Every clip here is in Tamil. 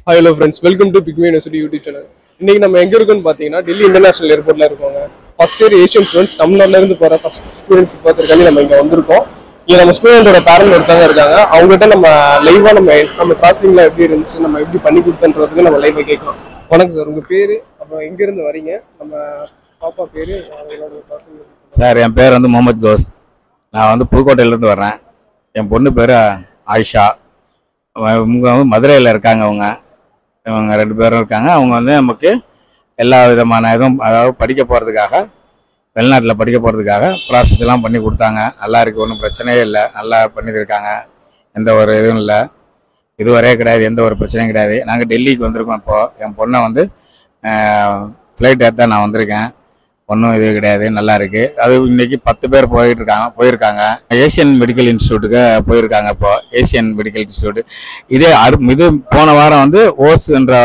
hello friends welcome to Pigmy university YouTube channel இன்னைக்கு நம்ம எங்க இருக்கோம்னு பார்த்தீங்கன்னா டெல்லி இன்டர்நேஷனல் ஏர்போர்ட்ல இருக்கோங்க ஃபர்ஸ்ட் இயர் ஏஷியன் ஸ்டூடெண்ட்ஸ் தமிழ்நாட்டுல இருந்து போற ஃபர்ஸ்ட் ஸ்டூடெண்ட்ஸ் பார்த்துருக்காங்க நம்ம இங்க வந்திருக்கோம் இங்க நம்ம ஸ்டூடெண்டோட பேரண்ட் ஒருத்தவங்க இருக்காங்க அவங்ககிட்ட நம்ம லைவா நம்ம நம்ம ப்ராசஸிங்ல எப்படி இருந்துச்சு நம்ம எப்படி பண்ணி கொடுத்தன்றதுக்கு நம்ம லைவா கேட்கலாம் வணக்கம் சார் உங்க பேரு அப்புறம் எங்க இருந்து வரீங்க நம்ம பாப்பா பேரு அவங்களோட ப்ராசஸிங் சார் என் பேர் வந்து முகமது கோஸ் நான் வந்து புதுக்கோட்டையிலேருந்து வர்றேன் என் பொண்ணு பேர் ஆயிஷா அவ- இவங்க வந்து மதுரையில் இருக்காங்க அவங்க இவங்க ரெண்டு பேரும் இருக்காங்க அவங்க வந்து நமக்கு எல்லா விதமான இதுவும் அதாவது படிக்க போகிறதுக்காக வெளிநாட்டில் படிக்க போகிறதுக்காக ப்ராசஸ் எல்லாம் பண்ணி கொடுத்தாங்க நல்லா இருக்கு ஒன்றும் பிரச்சனையே இல்லை நல்லா பண்ணியிருக்காங்க எந்த ஒரு இதுவும் இல்லை இதுவரையே கிடையாது எந்த ஒரு பிரச்சனையும் கிடையாது நாங்கள் டெல்லிக்கு வந்திருக்கோம் இப்போது என் பொண்ணை வந்து ஃப்ளைட் ஏற்ற நான் வந்திருக்கேன் ஒன்றும் இது கிடையாது நல்லா இருக்கு அது இன்னைக்கு பத்து பேர் போயிட்டு இருக்காங்க போயிருக்காங்க ஏசியன் மெடிக்கல் இன்ஸ்டியூட்டுக்கு போயிருக்காங்க இப்போ ஏசியன் மெடிக்கல் இன்ஸ்டியூட் இதே அரு இது போன வாரம் வந்து ஓஸ் என்ற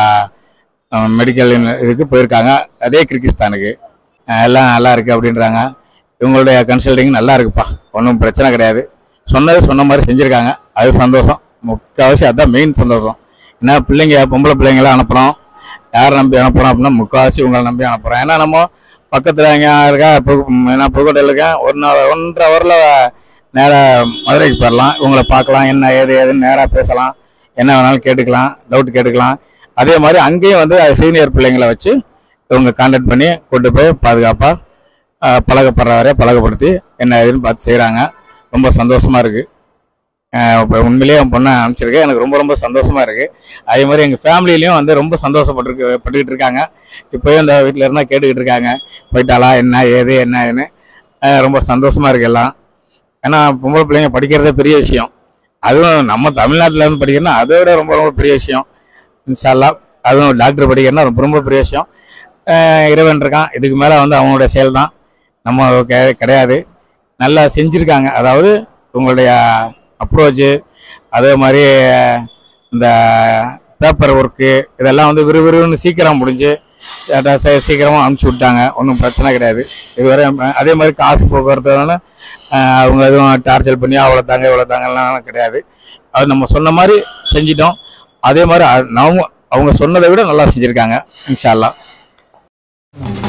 மெடிக்கல் இதுக்கு போயிருக்காங்க அதே கிர்கிஸ்தானுக்கு அஹ் எல்லாம் நல்லா இருக்கு அப்படின்றாங்க இவங்களுடைய கன்சல்டிங் நல்லா இருக்குப்பா ஒன்றும் பிரச்சனை கிடையாது சொன்னது சொன்ன மாதிரி செஞ்சுருக்காங்க அது சந்தோஷம் முக்கால்வாசி அதுதான் மெயின் சந்தோஷம் ஏன்னா பிள்ளைங்க பொம்பளை பிள்ளைங்களாம் அனுப்புகிறோம் யார் நம்பி அனுப்புகிறோம் அப்படின்னா முக்கால்வாசி உங்களை நம்பி அனுப்புகிறோம் ஏன்னா நம்ம பக்கத்தில் எங்கே இருக்கா இப்போ நான் புதுக்கோட்டையில் இருக்கேன் ஒன் ஹவர் ஒன்றரை ஹவரில் நேராக மதுரைக்கு போயிடலாம் இவங்களை பார்க்கலாம் என்ன ஏது ஏதுன்னு நேராக பேசலாம் என்ன வேணாலும் கேட்டுக்கலாம் டவுட் கேட்டுக்கலாம் அதே மாதிரி அங்கேயும் வந்து சீனியர் பிள்ளைங்களை வச்சு இவங்க கான்டாக்ட் பண்ணி கூட்டு போய் பாதுகாப்பாக பழகப்படுற வரை பழகப்படுத்தி என்ன ஏதுன்னு பார்த்து செய்கிறாங்க ரொம்ப சந்தோஷமாக இருக்குது இப்போ உண்மையிலேயே என் பொண்ணை அனுப்பிச்சிருக்கேன் எனக்கு ரொம்ப ரொம்ப சந்தோஷமாக இருக்குது அதே மாதிரி எங்கள் ஃபேமிலிலையும் வந்து ரொம்ப சந்தோஷப்பட்டிருக்கு பட்டுக்கிட்டு இருக்காங்க இப்போயும் இந்த வீட்டில் இருந்தால் கேட்டுக்கிட்டு இருக்காங்க போயிட்டாளா என்ன ஏது என்ன ஏதுன்னு அஹ் ரொம்ப சந்தோஷமாக இருக்கு எல்லாம் ஏன்னா பொம்பளை பிள்ளைங்க படிக்கிறதே பெரிய விஷயம் அதுவும் நம்ம தமிழ்நாட்டில் இருந்து படிக்கிறதுனா அதை விட ரொம்ப ரொம்ப பெரிய விஷயம் இன்ஷால்லா அதுவும் டாக்டர் படிக்கிறதுனா ரொம்ப ரொம்ப பெரிய விஷயம் அஹ் இறைவன் இருக்கான் இதுக்கு மேலே வந்து அவங்களுடைய செயல் தான் நம்ம கெ- கிடையாது நல்லா செஞ்சுருக்காங்க அதாவது உங்களுடைய அப்ரோச்சு அதே மாதிரி இந்த பேப்பர் ஒர்க்கு இதெல்லாம் வந்து விறுவிறுன்னு சீக்கிரம் முடிஞ்சு ச- ச- சீக்கிரமாக அனுப்பிச்சி விட்டாங்க ஒன்றும் பிரச்சனை கிடையாது இதுவரை அஹ், அதே மாதிரி காசு போக்குவரத்துனால அஹ், அவங்க எதுவும் டார்ச்சர் பண்ணி அவ்வளோ தாங்க இவ்வளோ தாங்கலாம் கிடையாது அது நம்ம சொன்ன மாதிரி செஞ்சிட்டோம் அதே மாதிரி அ- அவங்க அவங்க சொன்னதை விட நல்லா செஞ்சுருக்காங்க இன்ஷா அல்லாஹ்